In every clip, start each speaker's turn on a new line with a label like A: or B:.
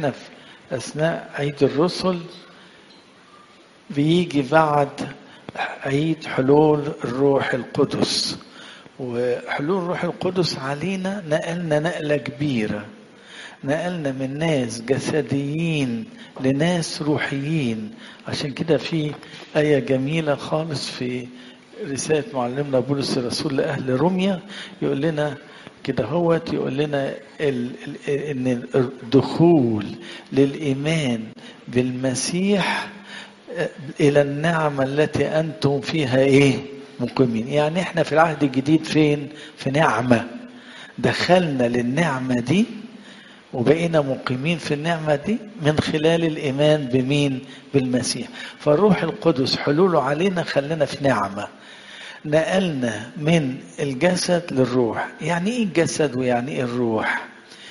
A: احنا في اثناء عيد الرسل بيجي بعد عيد حلول الروح القدس وحلول الروح القدس علينا نقلنا نقله كبيره نقلنا من ناس جسديين لناس روحيين عشان كده في آية جميلة خالص في رسالة معلمنا بولس الرسول لأهل روميا يقول لنا كده هوت يقول لنا ال ال ان الدخول للايمان بالمسيح الى النعمه التي انتم فيها ايه مقيمين يعني احنا في العهد الجديد فين في نعمه دخلنا للنعمه دي وبقينا مقيمين في النعمة دي من خلال الإيمان بمين بالمسيح فالروح القدس حلوله علينا خلينا في نعمة نقلنا من الجسد للروح يعني ايه الجسد ويعني ايه الروح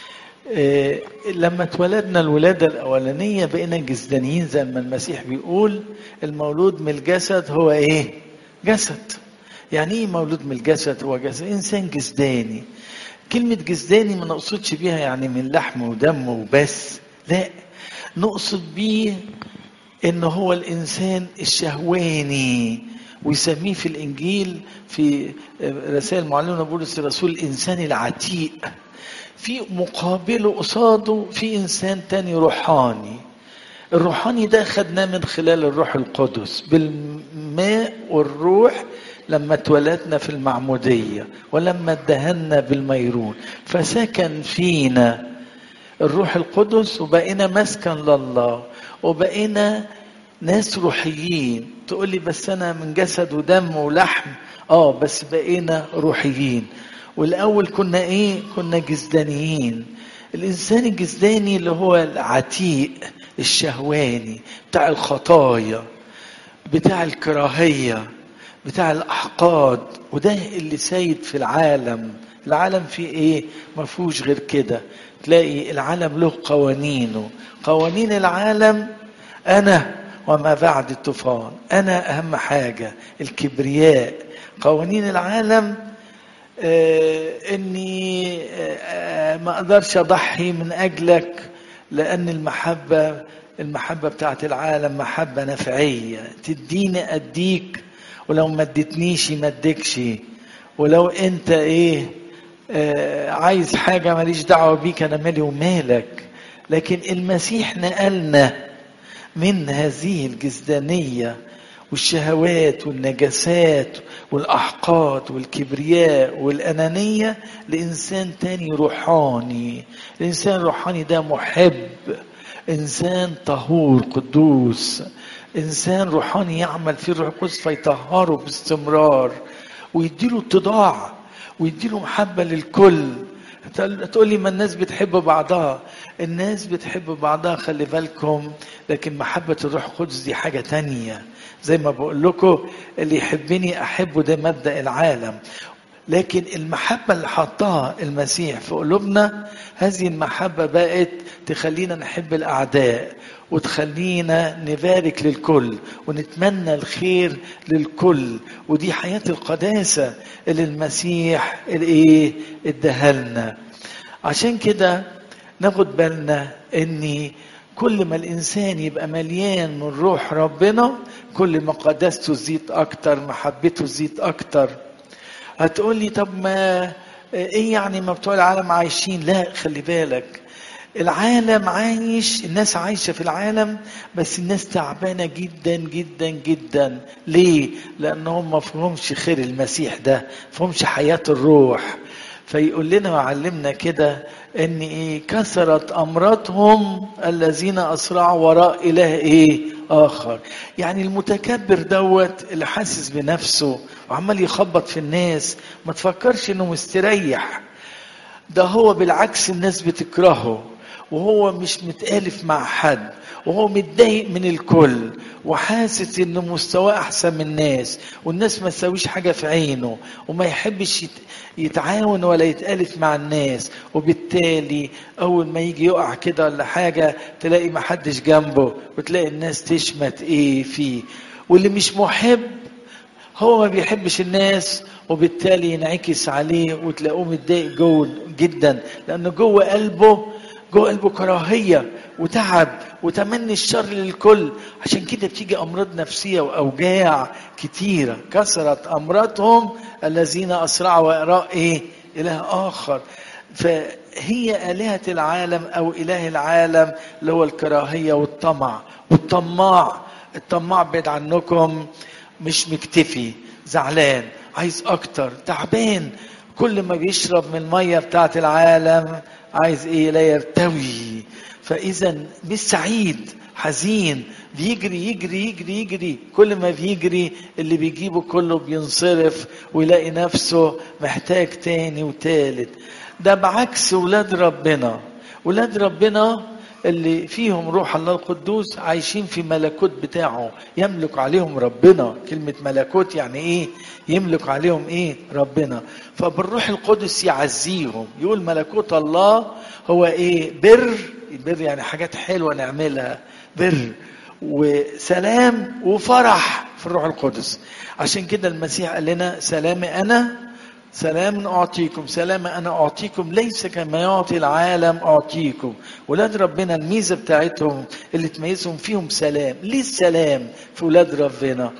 A: إيه لما اتولدنا الولادة الأولانية بقينا جسدانيين زي ما المسيح بيقول المولود من الجسد هو ايه جسد يعني ايه مولود من الجسد هو جسد انسان جسداني كلمة جسداني ما نقصدش بيها يعني من لحم ودم وبس لا نقصد بيه ان هو الانسان الشهواني ويسميه في الانجيل في رسائل معلمنا بولس الرسول الانسان العتيق في مقابله قصاده في انسان تاني روحاني الروحاني ده خدناه من خلال الروح القدس بالماء والروح لما اتولدنا في المعمودية ولما ادهنا بالميرون فسكن فينا الروح القدس وبقينا مسكن لله وبقينا ناس روحيين تقول لي بس انا من جسد ودم ولحم اه بس بقينا روحيين والاول كنا ايه كنا جسدانيين الانسان الجسداني اللي هو العتيق الشهواني بتاع الخطايا بتاع الكراهيه بتاع الاحقاد وده اللي سيد في العالم العالم فيه ايه ما فيهوش غير كده تلاقي العالم له قوانينه قوانين العالم انا وما بعد الطوفان انا اهم حاجه الكبرياء قوانين العالم آه اني آه ما اقدرش اضحي من اجلك لان المحبه المحبه بتاعت العالم محبه نفعيه تديني اديك ولو ما اديتنيش ما اديكش ولو انت ايه آه عايز حاجة ماليش دعوة بيك انا مالي ومالك لكن المسيح نقلنا من هذه الجسدانية والشهوات والنجاسات والأحقاد والكبرياء والأنانية لإنسان تاني روحاني الإنسان الروحاني ده محب إنسان طهور قدوس انسان روحاني يعمل في الروح القدس فيطهره باستمرار ويديله اتضاع ويديله محبه للكل تقول لي ما الناس بتحب بعضها الناس بتحب بعضها خلي بالكم لكن محبة الروح القدس دي حاجة تانية زي ما بقول لكم اللي يحبني أحبه ده مبدأ العالم لكن المحبة اللي حطها المسيح في قلوبنا هذه المحبة بقت تخلينا نحب الأعداء وتخلينا نبارك للكل ونتمنى الخير للكل ودي حياة القداسة اللي المسيح الايه ادهلنا عشان كده ناخد بالنا ان كل ما الانسان يبقى مليان من روح ربنا كل ما قداسته تزيد اكتر محبته تزيد اكتر هتقول لي طب ما ايه يعني ما بتوع العالم عايشين لا خلي بالك العالم عايش الناس عايشة في العالم بس الناس تعبانة جدا جدا جدا ليه؟ لأنهم ما فهمش خير المسيح ده فهمش حياة الروح فيقول لنا وعلمنا كده ان ايه كثرت امراتهم الذين اسرعوا وراء اله ايه اخر يعني المتكبر دوت اللي حاسس بنفسه وعمال يخبط في الناس ما تفكرش انه مستريح ده هو بالعكس الناس بتكرهه وهو مش متآلف مع حد وهو متضايق من الكل وحاسس انه مستواه احسن من الناس والناس ما تساويش حاجه في عينه وما يحبش يتعاون ولا يتالف مع الناس وبالتالي اول ما يجي يقع كده ولا حاجه تلاقي ما حدش جنبه وتلاقي الناس تشمت ايه فيه واللي مش محب هو ما بيحبش الناس وبالتالي ينعكس عليه وتلاقوه متضايق جوه جدا لان جوه قلبه جوه قلبه كراهيه وتعب وتمني الشر للكل عشان كده بتيجي امراض نفسيه واوجاع كتيره كثرت امراضهم الذين اسرعوا وراء ايه اله اخر فهي الهه العالم او اله العالم اللي هو الكراهيه والطمع والطماع الطماع بعد عنكم مش مكتفي زعلان عايز اكتر تعبان كل ما بيشرب من الميه بتاعت العالم عايز ايه لا يرتوي فاذا مش سعيد حزين بيجري يجري يجري يجري كل ما بيجري اللي بيجيبه كله بينصرف ويلاقي نفسه محتاج تاني وتالت ده بعكس ولاد ربنا ولاد ربنا اللي فيهم روح الله القدوس عايشين في ملكوت بتاعه يملك عليهم ربنا كلمة ملكوت يعني ايه يملك عليهم ايه ربنا فبالروح القدس يعزيهم يقول ملكوت الله هو ايه بر بر يعني حاجات حلوة نعملها بر وسلام وفرح في الروح القدس عشان كده المسيح قال لنا سلامي انا سلام أعطيكم سلام أنا أعطيكم ليس كما يعطي العالم أعطيكم ولاد ربنا الميزة بتاعتهم اللي تميزهم فيهم سلام ليه السلام في ولاد ربنا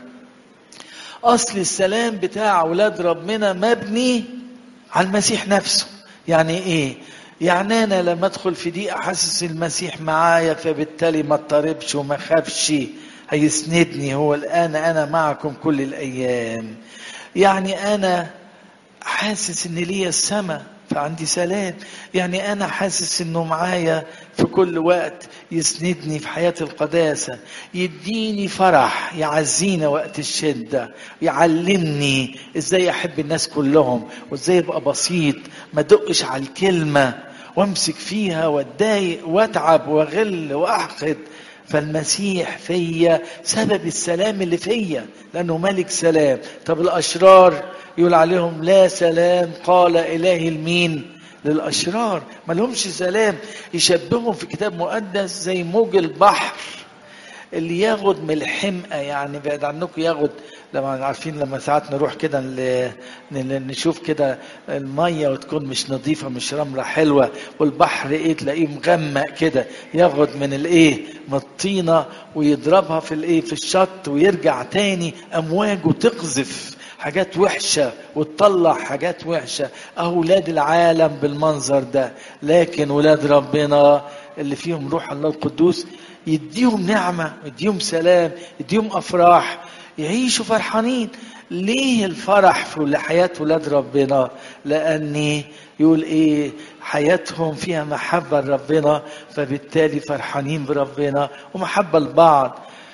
A: أصل السلام بتاع ولاد ربنا مبني على المسيح نفسه يعني إيه يعني أنا لما أدخل في دي أحسس المسيح معايا فبالتالي ما اضطربش وما خافش هيسندني هو الآن أنا معكم كل الأيام يعني أنا حاسس ان ليا السماء فعندي سلام يعني انا حاسس انه معايا في كل وقت يسندني في حياة القداسة يديني فرح يعزينا وقت الشدة يعلمني ازاي احب الناس كلهم وازاي ابقى بسيط ما دقش على الكلمة وامسك فيها واتضايق واتعب واغل واحقد فالمسيح فيا سبب السلام اللي فيا لانه ملك سلام طب الاشرار يقول عليهم لا سلام قال إلهي المين للأشرار ما لهمش سلام يشبههم في كتاب مقدس زي موج البحر اللي ياخد من الحمقى يعني بعد عنكم ياخد لما عارفين لما ساعات نروح كده نشوف كده الميه وتكون مش نظيفه مش رمله حلوه والبحر ايه تلاقيه مغمق كده ياخد من الايه من الطينه ويضربها في الايه في الشط ويرجع تاني امواجه تقذف حاجات وحشة وتطلع حاجات وحشة أولاد العالم بالمنظر ده لكن ولاد ربنا اللي فيهم روح الله القدوس يديهم نعمة يديهم سلام يديهم أفراح يعيشوا فرحانين ليه الفرح في حياة ولاد ربنا لأني يقول إيه حياتهم فيها محبة لربنا فبالتالي فرحانين بربنا ومحبة لبعض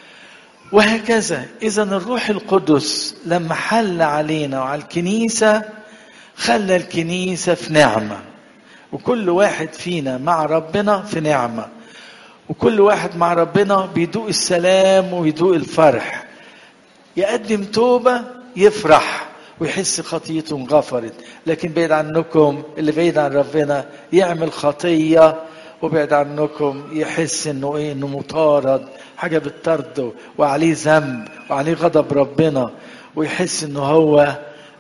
A: وهكذا اذا الروح القدس لما حل علينا وعلى الكنيسه خلى الكنيسه في نعمه وكل واحد فينا مع ربنا في نعمه وكل واحد مع ربنا بيدوق السلام ويدوق الفرح يقدم توبه يفرح ويحس خطيته انغفرت لكن بعيد عنكم اللي بعيد عن ربنا يعمل خطيه وبعد عنكم يحس انه ايه انه مطارد حاجة بتطرده وعليه ذنب وعليه غضب ربنا ويحس انه هو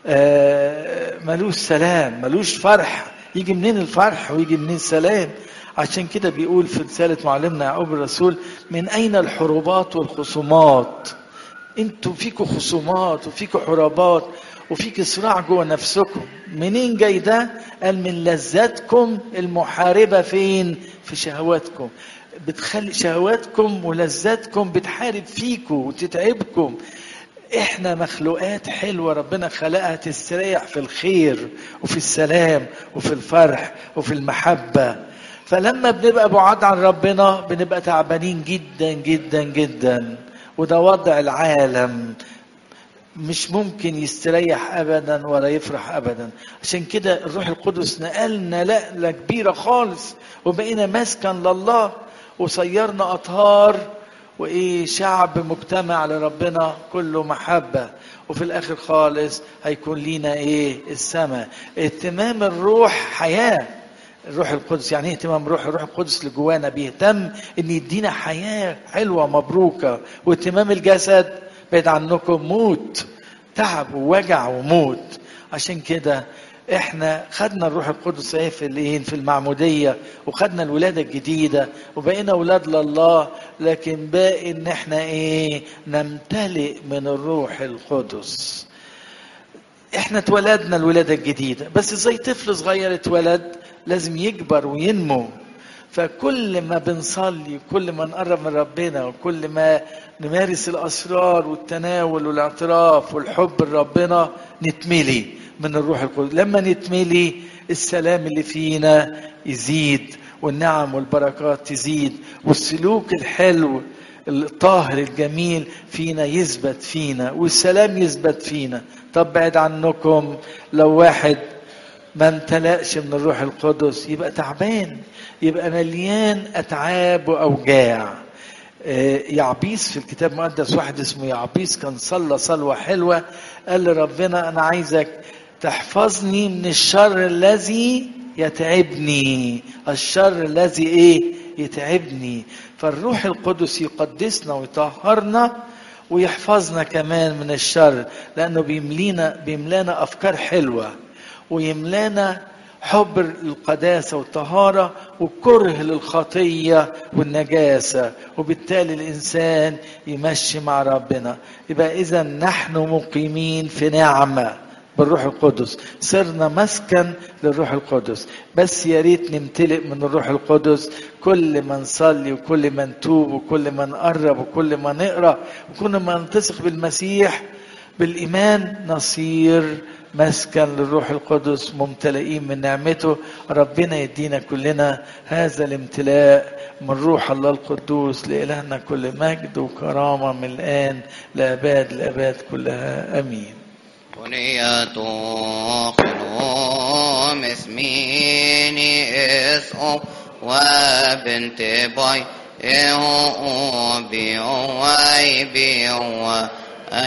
A: آه ملوش سلام ملوش فرح يجي منين الفرح ويجي منين السلام عشان كده بيقول في رسالة معلمنا يعقوب الرسول من أين الحروبات والخصومات انتوا فيكوا خصومات وفيكوا حروبات وفيك صراع جوه نفسكم منين جاي ده قال من لذاتكم المحاربة فين في شهواتكم بتخلي شهواتكم ولذاتكم بتحارب فيكم وتتعبكم احنا مخلوقات حلوه ربنا خلقها تستريح في الخير وفي السلام وفي الفرح وفي المحبه فلما بنبقى بعاد عن ربنا بنبقى تعبانين جدا جدا جدا وده وضع العالم مش ممكن يستريح ابدا ولا يفرح ابدا عشان كده الروح القدس نقلنا نقله كبيره خالص وبقينا مسكن لله وصيرنا اطهار وايه شعب مجتمع لربنا كله محبه وفي الاخر خالص هيكون لينا ايه السماء اهتمام الروح حياه الروح القدس يعني ايه اهتمام الروح الروح القدس اللي جوانا بيهتم ان يدينا حياه حلوه مبروكه واهتمام الجسد بعيد عنكم موت تعب ووجع وموت عشان كده احنا خدنا الروح القدس ايه في الايه في المعموديه وخدنا الولاده الجديده وبقينا اولاد لله لكن باقي ان احنا ايه نمتلئ من الروح القدس احنا اتولدنا الولاده الجديده بس زي طفل صغير اتولد لازم يكبر وينمو فكل ما بنصلي كل ما نقرب من ربنا وكل ما نمارس الاسرار والتناول والاعتراف والحب لربنا نتملي من الروح القدس لما نتملي السلام اللي فينا يزيد والنعم والبركات تزيد والسلوك الحلو الطاهر الجميل فينا يثبت فينا والسلام يثبت فينا طب بعد عنكم لو واحد ما امتلأش من الروح القدس يبقى تعبان يبقى مليان أتعاب وأوجاع يعبيس في الكتاب المقدس واحد اسمه يعبيس كان صلى صلوة حلوة قال لربنا أنا عايزك تحفظني من الشر الذي يتعبني الشر الذي ايه يتعبني فالروح القدس يقدسنا ويطهرنا ويحفظنا كمان من الشر لانه بيملينا بيملانا افكار حلوه ويملانا حب القداسة والطهارة وكره للخطية والنجاسة وبالتالي الإنسان يمشي مع ربنا يبقى إذا نحن مقيمين في نعمة بالروح القدس صرنا مسكن للروح القدس بس يا ريت نمتلئ من الروح القدس كل ما نصلي وكل ما نتوب وكل ما نقرب وكل ما نقرا وكل ما نلتصق بالمسيح بالايمان نصير مسكن للروح القدس ممتلئين من نعمته ربنا يدينا كلنا هذا الامتلاء من روح الله القدوس لإلهنا كل مجد وكرامة من الآن لأباد الأباد كلها أمين
B: بنية خلوم اسميني اسقو وبنت باي إيه بي واي بي